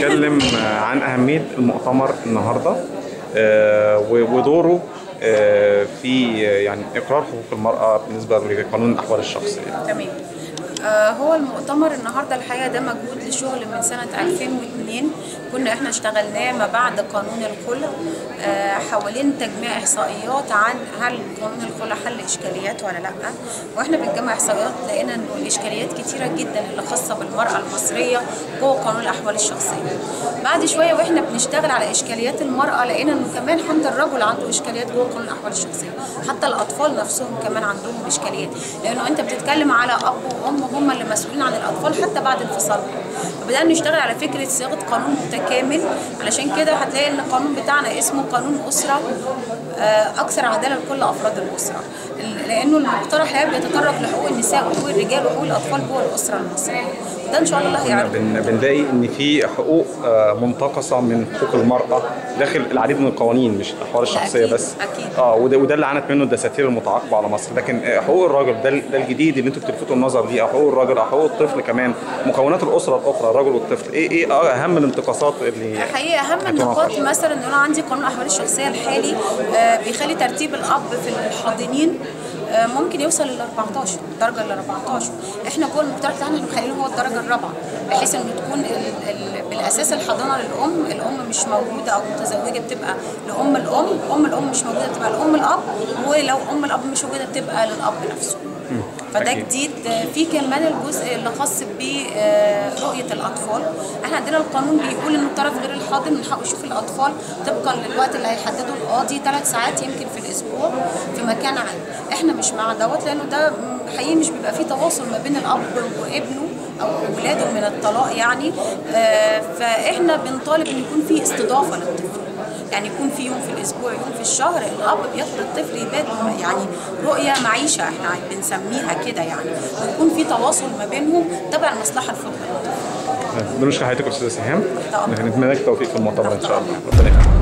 هنتكلم عن أهمية المؤتمر النهاردة آه، ودوره آه، في يعني إقرار حقوق المرأة بالنسبة لقانون الأحوال الشخصية تمام آه، هو المؤتمر النهارده الحقيقه ده مجهود لشغل من سنه 2002 كنا احنا اشتغلناه ما بعد قانون الخلع آه، حوالين تجميع احصائيات عن هل قانون الخلع حل اشكاليات ولا لا واحنا بنجمع احصائيات لقينا انه الاشكاليات كتيره جدا اللي خاصه بالمراه المصريه جوه قانون الاحوال الشخصيه بعد شويه واحنا بنشتغل على اشكاليات المراه لقينا انه كمان حتى الرجل عنده اشكاليات جوه قانون الاحوال الشخصيه حتى الاطفال نفسهم كمان عندهم اشكاليات لانه انت بتتكلم على اب وام هم اللي مسؤولين عن الاطفال حتى بعد انفصالهم فبدانا نشتغل على فكره صياغه قانون متكامل علشان كده هتلاقي ان القانون بتاعنا اسمه قانون اسره آه، اكثر عداله لكل افراد الاسره لانه المقترح الحقيقه بيتطرق لحقوق النساء وحقوق الرجال وحقوق الاطفال جوه الاسره المصريه ده ان شاء الله هيعرف بن- بنلاقي ان في حقوق آه، منتقصه من حقوق المراه داخل العديد من القوانين مش الاحوال الشخصيه أكيد، بس أكيد. اه وده, وده اللي عانت منه الدساتير المتعاقبه على مصر لكن آه، حقوق الراجل ده, ال- ده الجديد اللي انتوا بتلفتوا النظر ليه او حقوق الراجل او حقوق الطفل كمان مكونات الاسره الاخرى الراجل والطفل ايه ايه آه، اهم الانتقاصات اللي حقيقة أهم هتناقش؟ النقاط مثلا إن أنا عندي قانون الأحوال الشخصية الحالي آه، بيخلي ترتيب الأب في الحاضنين آه، ممكن يوصل لل 14 الدرجة ال 14 احنا جوه المقترح بتاعنا احنا مخلينه هو الدرجة الرابعة بحيث انه تكون ال ال بالاساس الحضانة للأم الأم مش موجودة أو متزوجة بتبقى لأم الأم أم الأم مش موجودة بتبقى لأم الأب ولو أم الأب مش موجودة بتبقى للأب نفسه فده أكيد. جديد آه، في كمان الجزء اللي خاص برؤية الأطفال احنا عندنا القانون بيقول ان الطرف غير الحاضن من حقه يشوف الأطفال طبقا للوقت اللي هيحدده القاضي ثلاث ساعات يمكن في الأسبوع في مكان عام احنا مش مع دوت لأنه ده م، حقيقي مش بيبقى فيه تواصل ما بين الأب وابنه أو ولاده من الطلاق يعني آه، فاحنا بنطالب ان يكون في استضافة للطفل يعني يكون في يوم في الاسبوع يوم في الشهر الاب بياخد الطفل يبات يعني رؤيه معيشه احنا بنسميها كده يعني ويكون في تواصل ما بينهم تبع المصلحه الفضليه بنشكر حضرتك يا استاذ سهام طبعا. نتمنى لك التوفيق في المؤتمر ان شاء الله ربنا يخليك